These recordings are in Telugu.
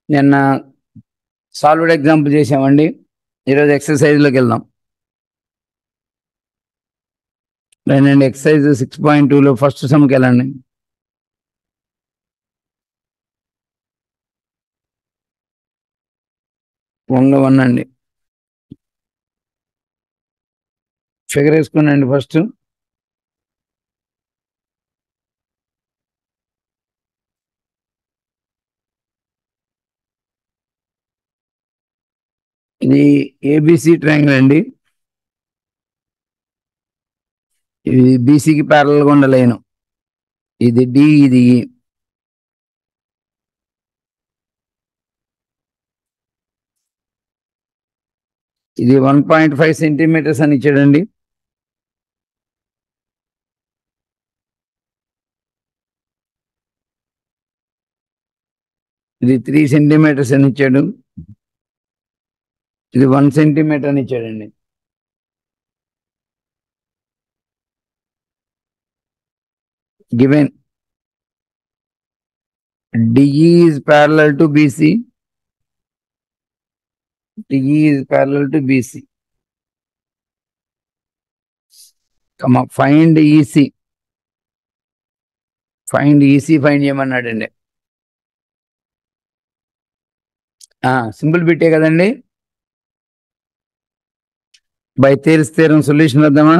నిన్న సాల్వ్డ్ ఎగ్జాంపుల్ చేసామండి ఈరోజు ఎక్సర్సైజ్లోకి వెళ్దాం రండి ఎక్సర్సైజ్ సిక్స్ పాయింట్ టూలో ఫస్ట్ సమ్కి వెళ్ళండి వన్ వన్ అండి ఫిగర్ వేసుకున్నాండి ఫస్ట్ ఇది ఏబిసి ట్రయాంగిల్ అండి ఇది బీసీకి ప్యారల్గా ఉన్న లైన్ ఇది డి ఇది E. ఇది వన్ పాయింట్ ఫైవ్ సెంటీమీటర్స్ అని ఇచ్చాడండి ఇది త్రీ సెంటీమీటర్స్ అని ఇచ్చాడు ఇది వన్ సెంటీమీటర్ అని ఇచ్చాడండి given DE is parallel to BC. DE is parallel to BC. Come up, find EC. Find EC, find చేయమన్నాడండి సింపుల్ బిట్టే కదండి బై తేల్స్ తీరం సొల్యూషన్ వద్దామా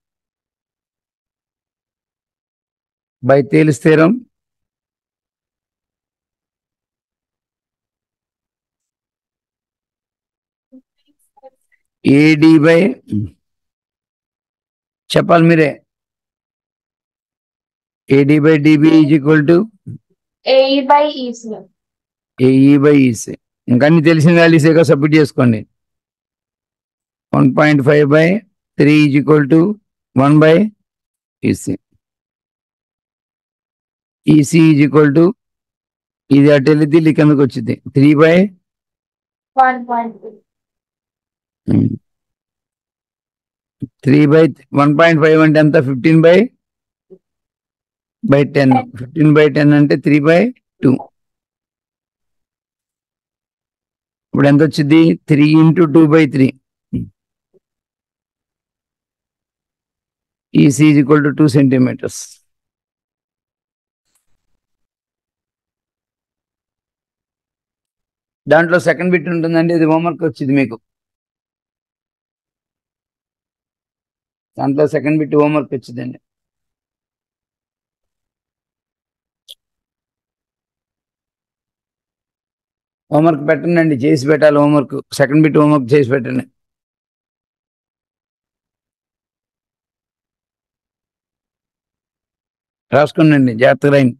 by Thales theorem AD by చెప్పాలి మీరే AD by DB is equal to AE by EC. AE by EC ఇంకా అన్ని తెలిసిన వాల్యూసేగా సబ్మిట్ చేసుకోండి one point five by three is equal to one by EC EC is equal to ఇది అటు వెళ్ళింది ఇది కిందకి వచ్చింది three by 1.2. Three by one point five అంటే ఎంత fifteen by by ten fifteen by ten అంటే త్రీ బై టూ ఇప్పుడు ఎంత వచ్చింది three into two by three EC is equal to two centimetres దాంట్లో సెకండ్ బిట్ ఉంటుందండి ఇది హోంవర్క్ వచ్చింది మీకు దాంట్లో సెకండ్ బిట్ హోంవర్క్ వచ్చిందండి హోంవర్క్ పెట్టండి అండి చేసి పెట్టాలి హోంవర్క్ సెకండ్ బిట్ హోంవర్క్ చేసి పెట్టండి రాసుకోండి జాగ్రత్తగా రాయండి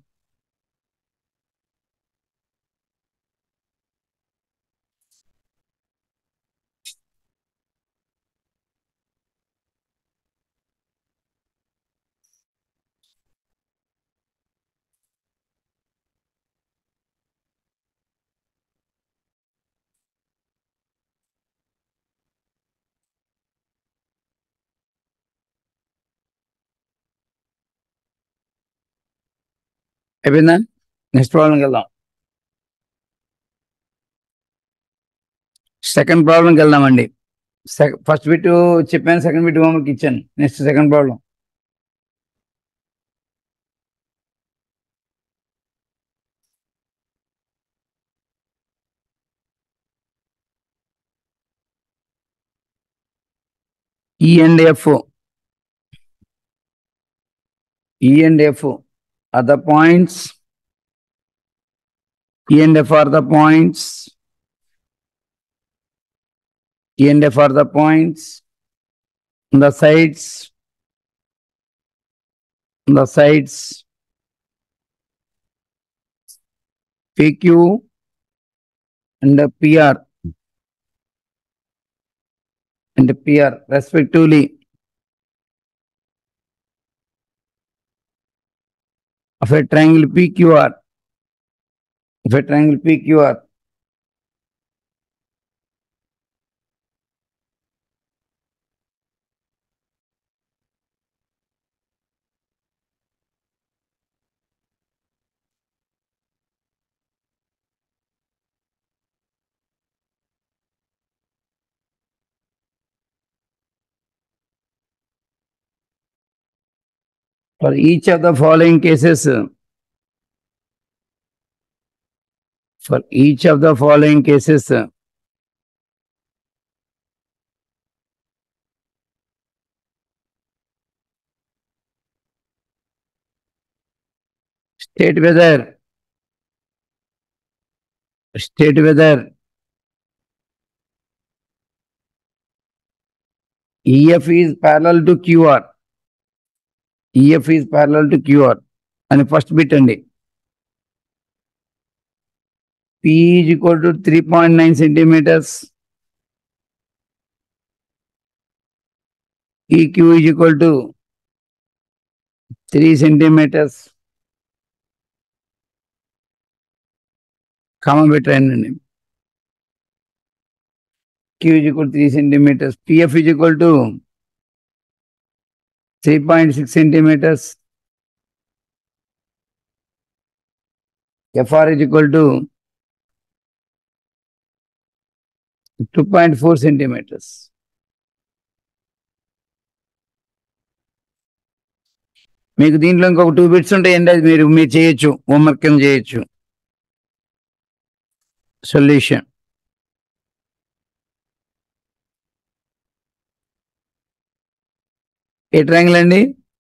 అయిపోయిందా నెక్స్ట్ ప్రాబ్లంకి వెళ్దాం సెకండ్ ప్రాబ్లంకి వెళ్దామండి ఫస్ట్ బిట్ చెప్పాను సెకండ్ బిట్ హోంవర్క్ ఇచ్చాను next second problem E and F E and F are the points E and F are the points E and F are the points on the sides on the sides PQ and the PR and the PR respectively of a triangle PQR. Of a triangle PQR. For each of the following cases, for each of the following cases, state whether, state whether EF is parallel to QR. EF is parallel to QR. అని ఫస్ట్ బిట్ అండి P is equal to 3.9 centimeters. EQ is equal to 3 centimeters. Common పెట్టండి Q is equal to 3 centimeters. PF is equal to 3.6 centimeters. FR is equal to 2.4 centimeters. మీకు దీంట్లో ఇంకొక టూ బిట్స్ ఉంటాయండి అది మీరు మీరు చేయొచ్చు హోంవర్క్ కింద చేయొచ్చు సొల్యూషన్ ఏ ట్రయాంగిల్ అండి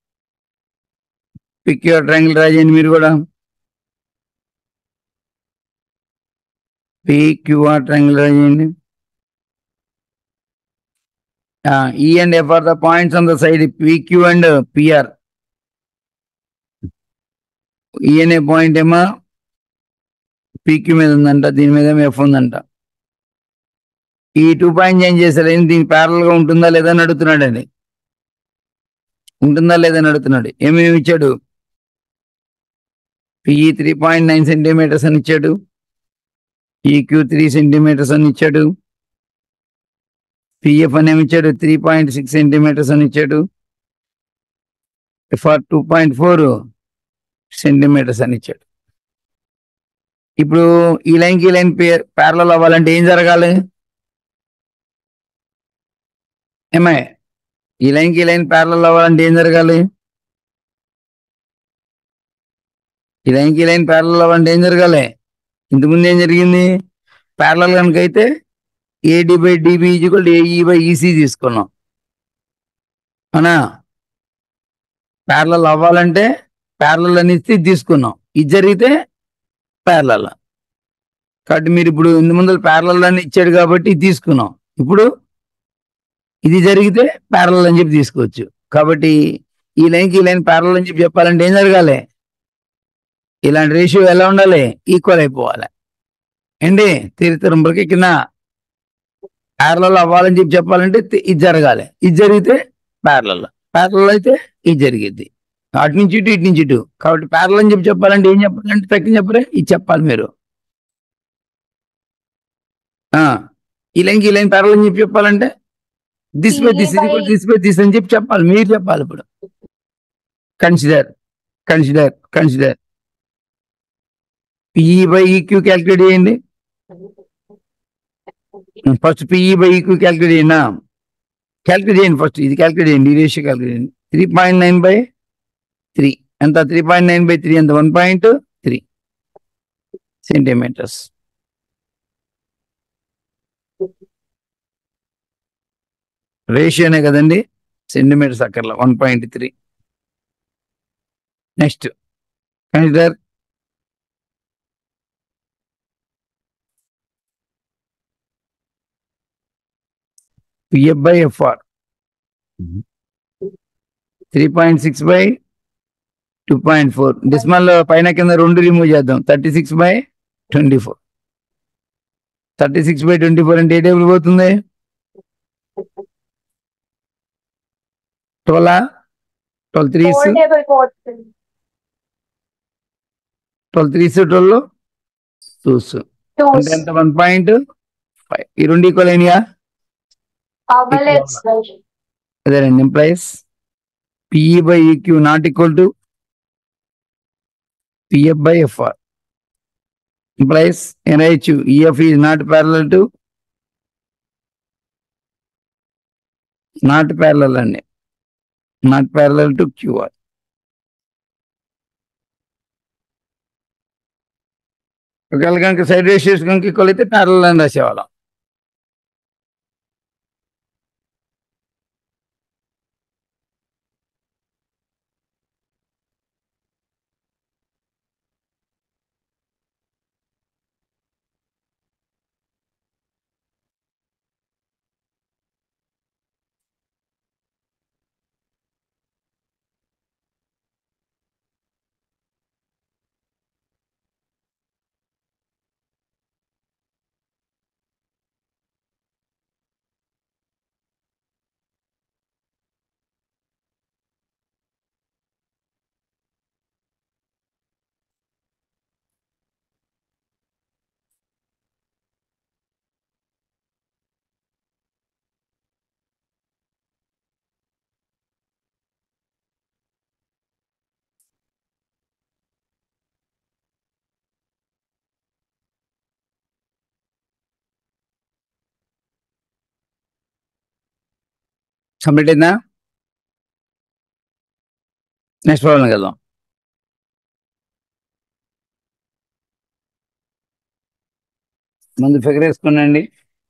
పిక్ యువర్ ట్రయాంగిల్ రాజండి మీరు కూడా పిక్యూఆర్ ట్రయాంగిల్ రాజండి E and F are the points on the side PQ and PR E అనే పాయింట్ ఏమో పీక్యూ మీద ఉందంట దీని మీద ఎఫ్ ఉందంట ఈ టూ పాయింట్స్ ఏం చేశారు దీనికి ప్యారల్ గా ఉంటుందా లేదా అని అడుగుతున్నాడు అండి ఉంటుందా లేదా అని అడుగుతున్నాడు ఏమేమి ఇచ్చాడు PE three point nine centimetres అని ఇచ్చాడు ఈక్యూ త్రీ సెంటీమీటర్స్ అని ఇచ్చాడు పిఎఫ్ అని ఏమి ఇచ్చాడు త్రీ పాయింట్ సిక్స్ సెంటీమీటర్స్ అని ఇచ్చాడు FR two point four centimetres అని ఇచ్చాడు ఇప్పుడు ఈ లైన్కి ఈ లైన్ ప్యారల అవ్వాలంటే ఏం జరగాలి ఏమై ఈ లైన్కి ఈ లైన్ ప్యారల అవ్వాలంటే ఏం జరగాలి ఈ లైన్కి ఈ లైన్ ప్యారల అవ్వాలంటే ఏం జరగాలి ఇంతకుముందు ఏం జరిగింది ప్యారల కనుక అయితే AD by DB equal AE by EC తీసుకున్నాం అవునా ప్యారల అవ్వాలంటే ప్యారల అని ఇస్తే ఇది తీసుకున్నాం ఇది జరిగితే ప్యారల కాబట్టి మీరు ఇప్పుడు ఇంత ముందు ప్యారల అని ఇచ్చాడు కాబట్టి ఇది తీసుకున్నాం ఇప్పుడు ఇది జరిగితే ప్యారల అని చెప్పి తీసుకోవచ్చు కాబట్టి ఈ లైన్కి ఈ లైన్ ప్యారల అని చెప్పి చెప్పాలంటే ఏం జరగాలి ఇలాంటి రేషియో ఎలా ఉండాలి ఈక్వల్ అయిపోవాలి ఏంటి తీర్థరంబులకి కింద ప్యారల అవ్వాలని చెప్పి చెప్పాలంటే తి- ఇది జరగాలి ఇది జరిగితే ప్యారల ప్యారల అయితే ఇది జరిగిద్ది అటు నుంచి ఇటు ఇటు నుంచి ఇటు కాబట్టి ప్యారల్ అని చెప్పి చెప్పాలంటే ఏం చెప్పాలంటే తక్కువ చెప్పరే ఇది చెప్పాలి మీరు ఆ, ఈ లైన్కి ఈ లైన్ ప్యారల్ అని చెప్పి చెప్పాలంటే దిస్ బై దిస్ ఇది కూడా దిస్ బై దిస్ అని చెప్పి చెప్పాలి మీరు చెప్పాలి ఇప్పుడు consider consider consider PE by EQ calculate చేయండి first PE by EQ calculate చేయండి క్యాల్కులేట్ చేయండి ఫస్ట్ ఇది క్యాల్కులేట్ చేయండి ఈ రేషియో క్యాల్కులేట్ చేయండి three point nine by three ఎంత three point nine by three ఎంత వన్ పాయింట్ త్రీ సెంటీమీటర్స్ రేషియోనే కదండి సెంటీమీటర్స్ అక్కర్లా one point three next consider PF by FR three point six by two point four decimal పైన కింద రెండు రిమూవ్ చేద్దాం thirty six by twenty four thirty six by twenty four అంటే ఏ టేబుల్ పోతుంది twelve twelve threes four table పోతుంది twelve threes twelve twos two అంటే ఎంత వన్ పాయింట్ ఫైవ్ ఈ రెండు ఈక్వల్ అయినాయా అవ్వలేదు సార్ అదేనండి implies PE by EQ not equal to PF by FR implies NIH EF is not parallel to not parallel అండి నాట్ ప్యారలల్ టు క్యూఆర్ ఒకవేళ కనుక సైడ్ రేషియోస్ కనుక ఈక్వల్ అయితే ప్యారల్ అని రాసేవాళ్ళం కంప్లీట్ అయిందా నెక్స్ట్ ప్రాబ్లం వెళ్దాం ముందు ఫిగర్ వేసుకోనండి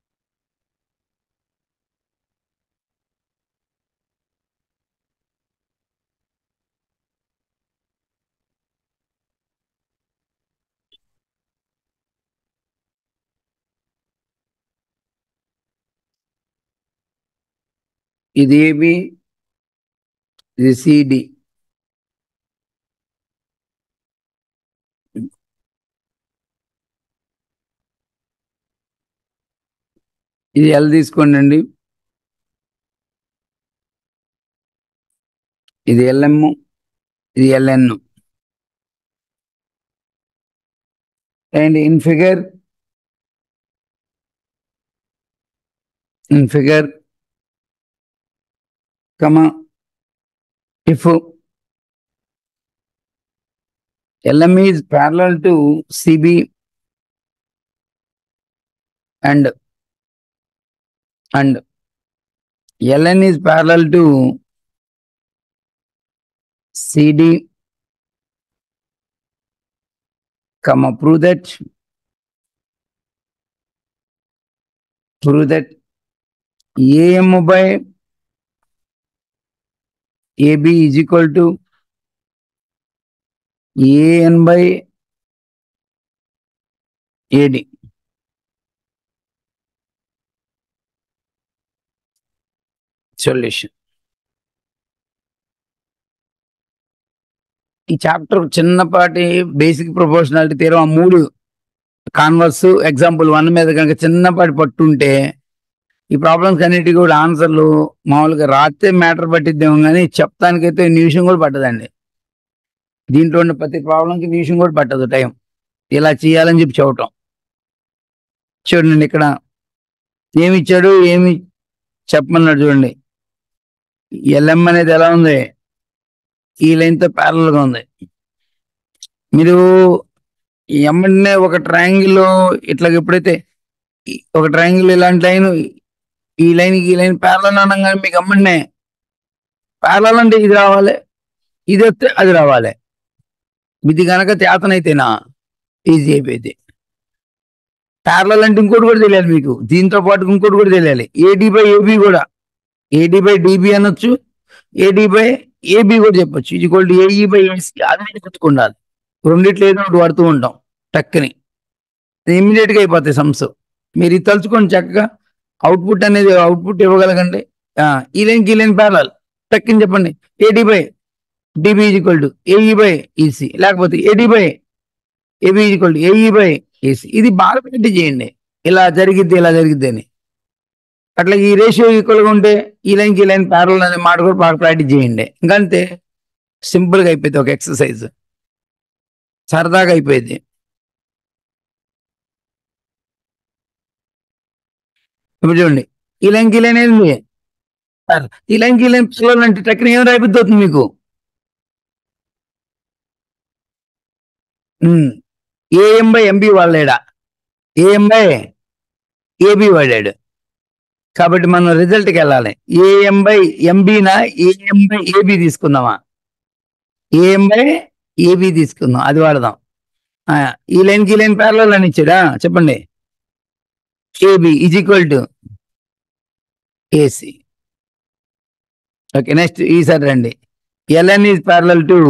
ఇది ఏబి ఇది సిడి ఇది ఎల్ తీసుకోండి అండి ఇది ఎల్ఎం ఇది LN and in figure in figure comma if LM is parallel to CB and and LN is parallel to CD comma prove that prove that AM by AB is equal to AN by AD. Solution. ఈ చాప్టర్ చిన్నపాటి బేసిక్ ప్రొపోర్షనాలిటీ తీరం ఆ మూడు కాన్వర్స్ ఎగ్జాంపుల్ వన్ మీద కనుక చిన్నపాటి పట్టుంటే ఈ ప్రాబ్లమ్స్ అన్నిటి కూడా ఆన్సర్లు మామూలుగా రాస్తే మ్యాటర్ పట్టిద్దాం కానీ చెప్తానికైతే నిమిషం కూడా పట్టదండి దీంట్లో ఉన్న ప్రతి ప్రాబ్లంకి నిమిషం కూడా పట్టదు టైం ఇలా చేయాలని చెప్పి చెప్పటం చూడండి ఇక్కడ ఏమి ఇచ్చాడు ఏమి చెప్పమన్నాడు చూడండి ఎల్ఎం అనేది ఎలా ఉంది ఈ లైన్తో గా ఉంది మీరు ఎమ్మడినే ఒక ట్రయాంగిల్ ఇట్లా ఎప్పుడైతే ఈ- ఒక ట్రయాంగిల్ ఇలాంటి లైన్ ఈ లైన్ ఈ లైన్ ప్యారల్ అనగానే మీకు అమ్మడినే ప్యారల్ అంటే ఇది రావాలి ఇది వస్తే అది రావాలి ఇది కనుక చేతనైతేనా ఈజీ అయిపోయింది ప్యారల్ అంటే ఇంకోటి కూడా తెలియాలి మీకు దీంతో పాటు ఇంకోటి కూడా తెలియాలి ఏడి బై ఏబి కూడా ఏడి బై డిబి అనొచ్చు ఏడి బై ఏబి కూడా చెప్పొచ్చు ఇది కూడా ఏఈ బై ఏసీ అది గుర్తుకుండాలి రెండిట్లో ఏదో ఒకటి పడుతూ ఉంటాం టక్కని ఇమ్మీడియట్ గా అయిపోతాయి సమ్స్ మీరు ఇది తలుచుకోండి చక్కగా అవుట్పుట్ అనేది అవుట్పుట్ ఇవ్వగలగండి ఆ, ఈ లైన్ ఈ లైన్ ప్యారల్ టక్కని చెప్పండి AD by DB equal to AE by EC లేకపోతే AD by AB equal to AE by AC ఇది బాగా పెట్టి చేయండి ఇలా జరిగిద్ది ఇలా జరిగిద్ది అని అట్లా ఈ రేషియో ఈక్వల్గా ఉంటే ఈ లైన్కి ఈ లైన్ ప్యారల్ అనే మాట కూడా బాగా ప్రాక్టీస్ చేయండి ఇంకంతే సింపుల్గా అయిపోయింది ఒక ఎక్సర్సైజ్ సరదాగా అయిపోయింది ఇప్పుడు చూడండి ఈ లైన్కి ఈ లైన్ ఏంది సార్, ఈ లైన్కి ఈ లైన్ పిల్లలు అంటే టెక్నిక్ ఏం రాయిపోద్ది అవుతుంది మీకు ఏఎం బై ఎంబీ వాడాడా ఏఎం బై ఏబి వాడాడు కాబట్టి మనం రిజల్ట్కి వెళ్ళాలి ఏఎం బై ఎంబీనా ఏఎం బై ఏబి తీసుకుందామా ఏఎం బై ఏబి తీసుకుందాం అది వాడదాం ఆ, ఈ లైన్ కి ఈ లైన్ ప్యారలల్ అని ఇచ్చాడా చెప్పండి AB is equal to AC okay next ఈసారి రండి LN is parallel to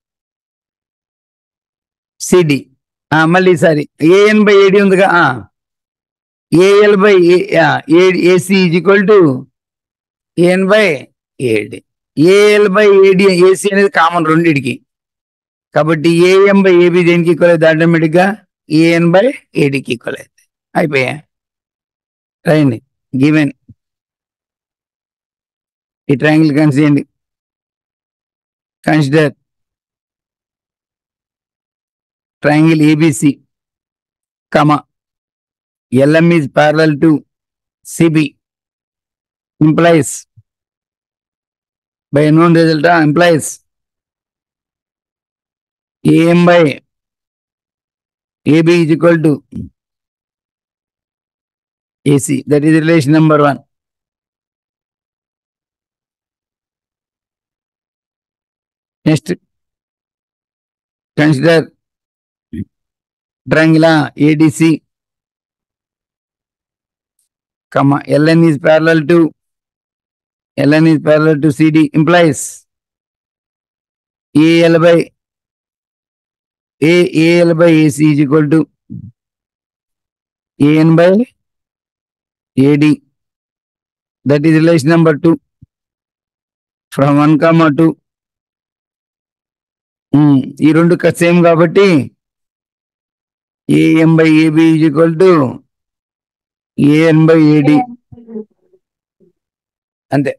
CD మళ్ళీ ఈసారి ఏఎన్ బై ఏడి ఉందిగా AL by AC is equal to AN by AD AL by AD AC అనేది కామన్ రెండిటికి కాబట్టి ఏఎం బై ఏబి దేనికి ఈక్వల్ అవుతుంది ఆటోమేటిక్ గా ఏఎన్ బై ఏడికి ఈక్వల్ అవుతుంది అయిపోయా రైండి గివెన్ ఈ triangle consider consider triangle ABC comma LM is parallel to CB implies by known result uh, implies am by ab is equal to ac that is relation number one next consider triangle adc comma ln is parallel to ln is parallel to cd implies al by a al by ac is equal to an by ad that is relation number 2 from 1 comma 2 um, ఈ రెండు సేమ్ కాబట్టి AM by AB is equal to AN by AD అంతే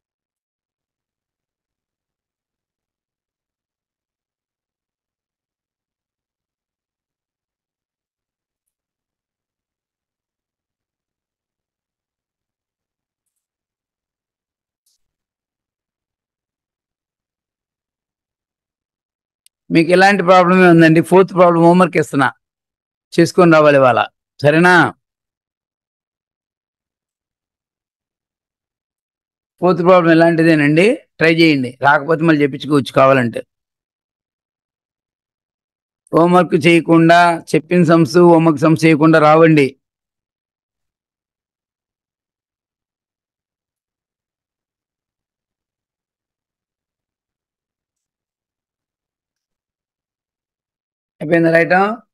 మీకు ఎలాంటి ప్రాబ్లమే ఉందండి ఫోర్త్ ప్రాబ్లం హోంవర్క్ ఇస్తున్నా చేసుకొని రావాలి వాళ్ళ సరేనా ఫోర్త్ ప్రాబ్లం ఎలాంటిదేనండి ట్రై చేయండి రాకపోతే మళ్ళీ చెప్పించుకోవచ్చు కావాలంటే హోంవర్క్ చేయకుండా చెప్పిన సమ్స్ హోంవర్క్ సమ్స్ చేయకుండా రావండి అయిపోయింది రైట్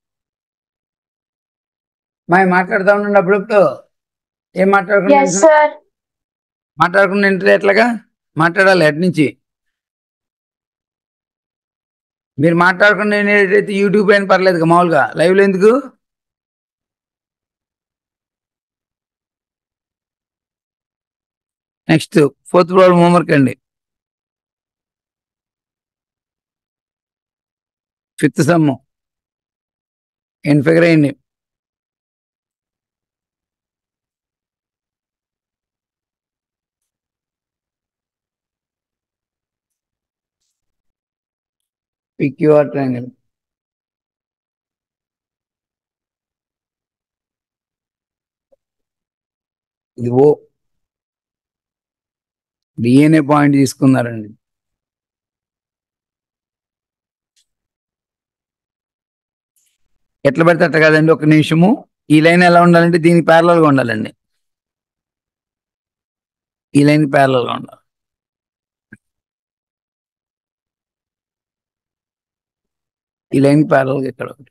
మా మాట్లాడుతూ ఉండండి అప్పుడప్పుడు ఏం మాట్లాడుకుంటా Yes, sir. మాట్లాడకుండా ఏంటి ఎట్లాగా మాట్లాడాలి అటు నుంచి మీరు మాట్లాడకుండా ఏంటైతే యూట్యూబ్ అయినా పర్లేదు కదా మామూలుగా లైవ్లో ఎందుకు నెక్స్ట్ ఫోర్త్ ప్రాబ్లం హోంవర్క్ అండి ఫిఫ్త్ సమ్ ఎన్ ఫిగర్ అయ్యండి PQR triangle. ఇది ఓ డిఎన్ఏ పాయింట్ తీసుకున్నారండి ఎట్లా పెడితే అట్ట కదండి ఒక నిమిషము ఈ లైన్ ఎలా ఉండాలంటే దీనికి parallel గా ఉండాలండి ఈ లైన్ గా ఉండాలి ఈ లైన్ ప్యారల్ ఇక్కడ ఒకటి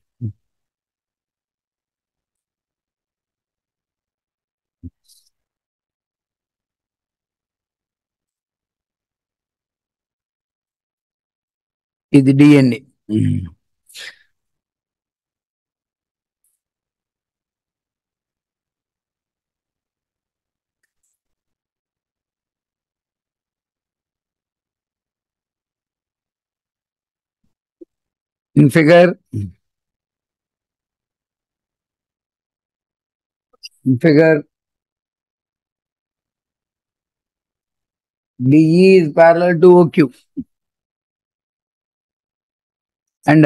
ఇది డి అండి in figure in figure DE is parallel to OQ and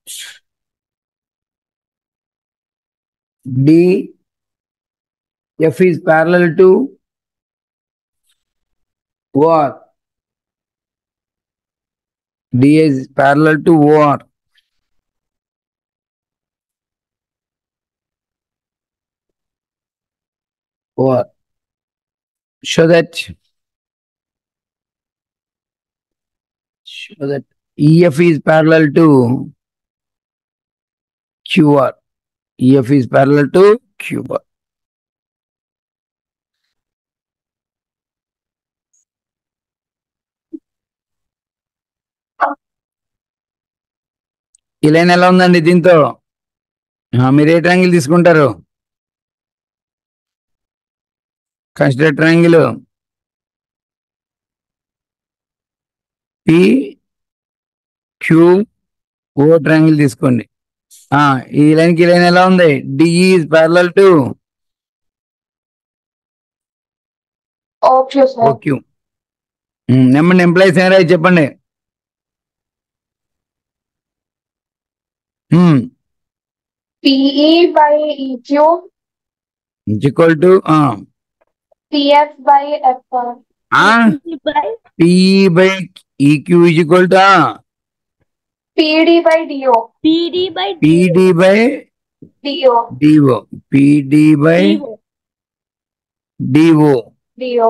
D F is parallel to OR D is parallel to OR OR. Show that. Show that EF is parallel to QR. EF is parallel to QR. ఈ లైన్ ఎలా ఉందండి దీంతో ఆ, మీరు ఏ ట్రయాంగిల్ తీసుకుంటారు consider triangle P Q O triangle తీసుకోండి ఆ, ఈ లైన్ కి ఈ లైన్ ఎలా ఉంది DE parallel to Okay, sir. OQ number implies ఏం రాయి చెప్పండి PE by EQ, equal to PF by FR, PE by EQ equal to PD by DO, PD by PD by DO, PD by by డిఓ DO.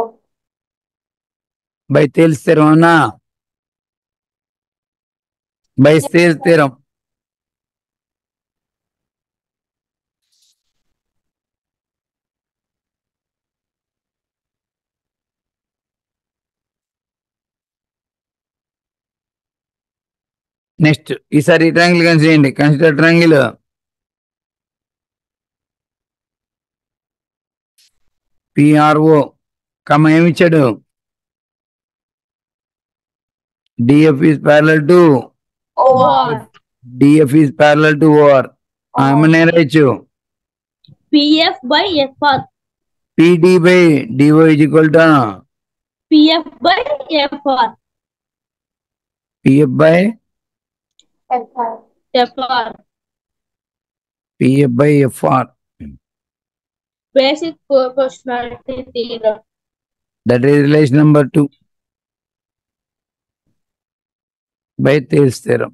బై తేల్స్తారం అవునా బై తేల్స్తారం నెక్స్ట్ ఈసారి ట్రాంగిల్ కన్సిడర్ చేయండి కన్సిడర్ ట్రాంగిల్ పిఆర్ఓ కమ ఏమి ఇచ్చాడు DF is parallel to OR, DF is parallel to OR ఏమన్నా రాయొచ్చు PF by FR. PD by DO is equal to PF by FR. PF by FR. FR. PF by FR Basic proportionality theorem. That is relation number two by Thales theorem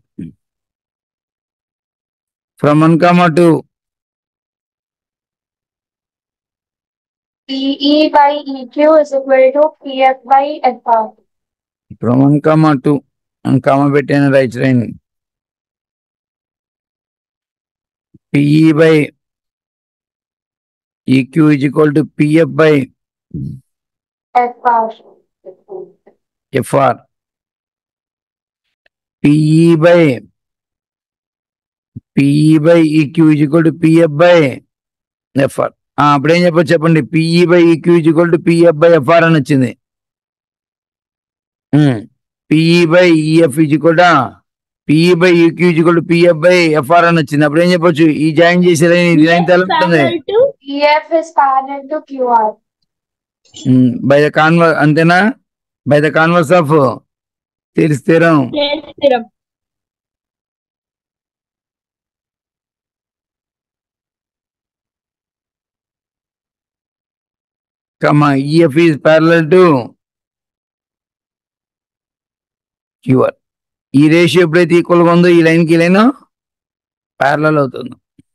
from one comma two PE by EQ is equal to PF by FR. From one comma two అని కామా పెట్టాను right line PE by EQ is equal to PF by FR. FR PE by PE by EQ is equal to PF by FR అప్పుడేం చెప్పచ్చు చెప్పండి PE by EQ is equal to PF by FR అని వచ్చింది PE by EF is equal PE by EQ is equal to PF by FR అని వచ్చింది అప్పుడు ఏం చెప్పొచ్చు ఈ జాయిన్ చేసే లైన్ ఇది లైన్ ఎలా ఉంటుంది Parallel to EF is parallel to QR. By the converse అంతేనా by the converse of Thales theorem Taylor theorem. comma EF is parallel to QR. ఈ రేషియో ఎప్పుడైతే ఈక్వల్ గా ఉందో ఈ లైన్ కి లైన్ ప్యారలల్ అవుతుంది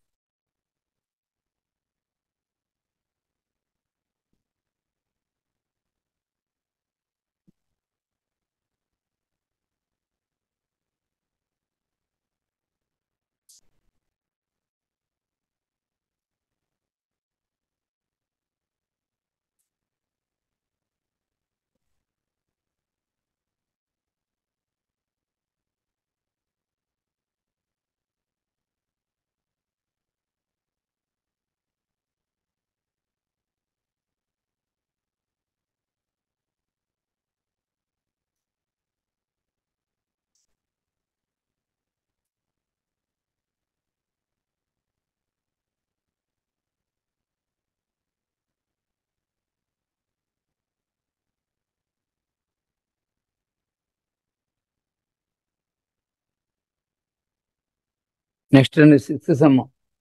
నెక్స్ట్ అండి సిక్స్త్ సమ్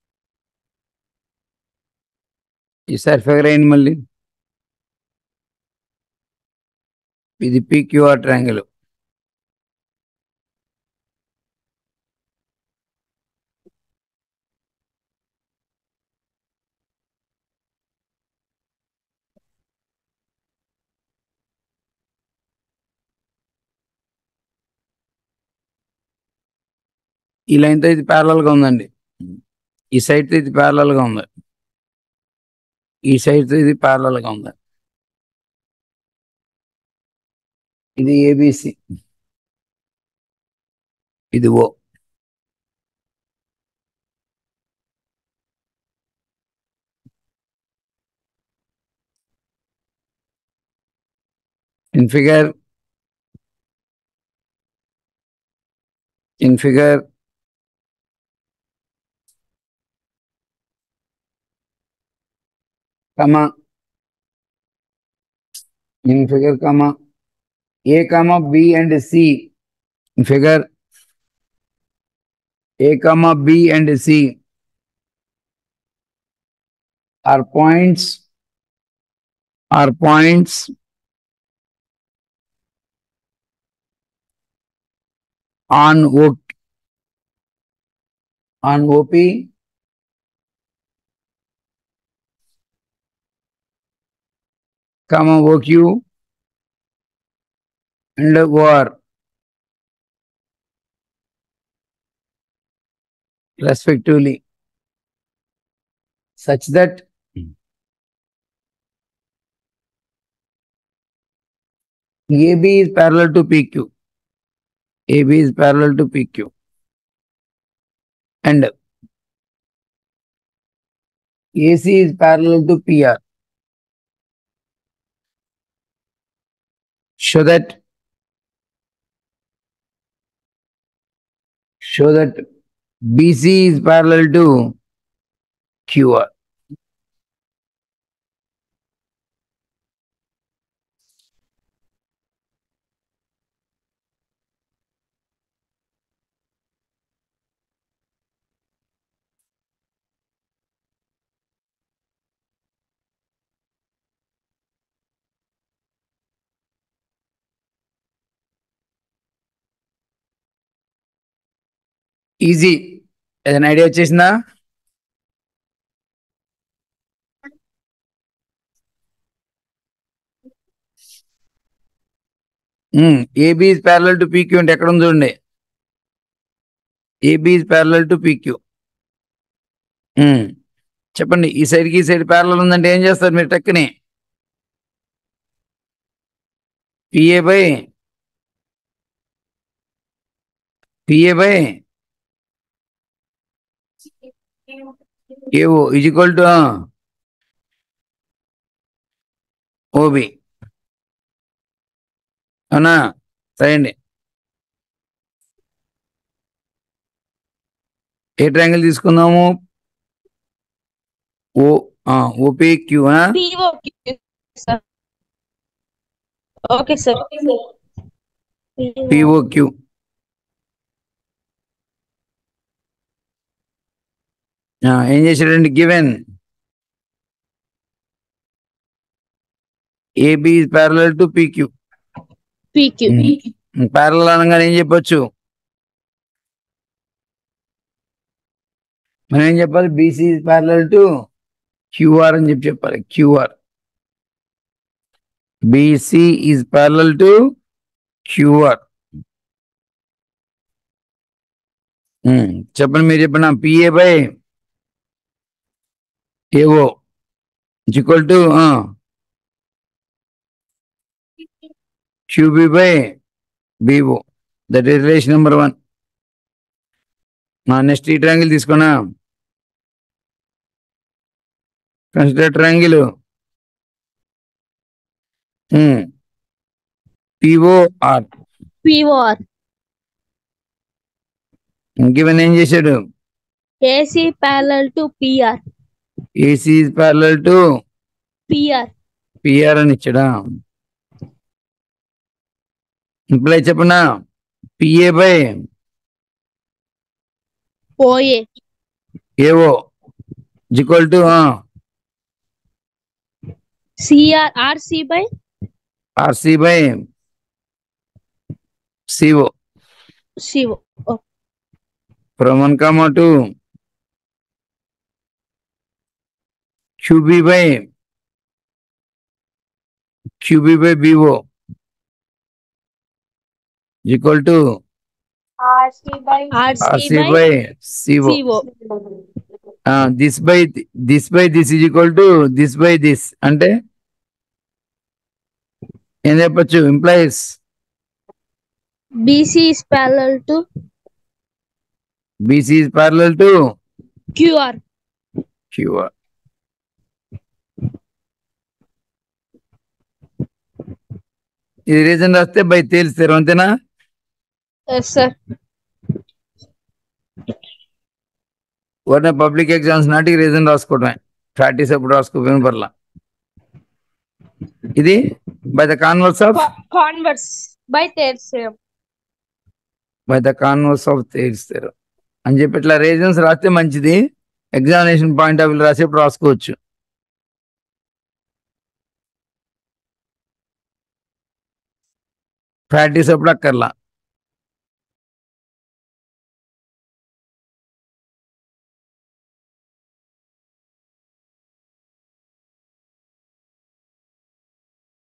ఈసారి ఫిగర్ అయింది మళ్ళీ ఇది పీక్యూఆర్ ట్రయాంగిల్ ఈ లైన్తో ఇది parallel గా ఉందండి ఈ సైడ్తో ఇది parallel గా ఉంది ఈ సైడ్తో ఇది parallel గా ఉంది ఇది ఏబిసి ఇది O in figure in figure comma in figure comma a comma b and c in figure a comma b and c are points are points on O on OP comma OQ and OR respectively such that AB is parallel to PQ AB is parallel to PQ. And AC is parallel to PR. Show that show that BC is parallel to QR. Easy ఏదైనా ఐడియా వచ్చేసిందా AB is parallel to PQ అంటే ఎక్కడ ఉంది చూడండి AB is parallel to PQ చెప్పండి ఈ సైడ్కి ఈ సైడ్ ప్యారలల్ ఉందంటే ఏం చేస్తారు మీరు టక్కుని PA by PA by AO is equal to OB అవునా సరే అండి ఏ ట్రయాంగిల్ తీసుకుందాము O OP Q POQ sir okay sir POQ ఏం చేశాడండి given AB is parallel to PQ PQ parallel అనగానే ఏం చెప్పొచ్చు మనం ఏం చెప్పాలి BC is parallel to QR అని చెప్పి చెప్పాలి QR BC is parallel to QR చెప్పండి మీరు చెప్పండి PA by AO equal to QB by BO that is relation number one next ఈ ట్రాంగిల్ తీసుకున్నా consider triangle POR POR given ఏం చేశాడు AC parallel to PR AC parallel to PR PR అని ఇచ్చాడా ఇప్పుడు చెప్పనా PA by OA AO equal to CR RC by RC by CO CO from one comma two QB by QB by BO equal to RC by RC RC by by CO CO. This by this by this is equal to this by this అంటే ఏం చెప్పొచ్చు implies BC is parallel to BC is parallel to QR. QR ఇది రీజన్ రాస్తే బై తేలిస్తారు అంతేనా Yes, sir. వరన పబ్లిక్ ఎగ్జామ్స్ నాటికి రీజన్ రాసుకోవడమే ప్రాక్టీస్ అప్పుడు రాసుకోపోయిన పర్లా ఇది by the converse of Co- converse by theorem. By the converse of Thales theorem అని చెప్పి ఇట్లా రీజన్స్ రాస్తే మంచిది ఎగ్జామినేషన్ పాయింట్ ఆఫ్ వ్యూ రాసేప్పుడు రాసుకోవచ్చు ప్రాక్టీస్ అప్పుడు అక్కర్లా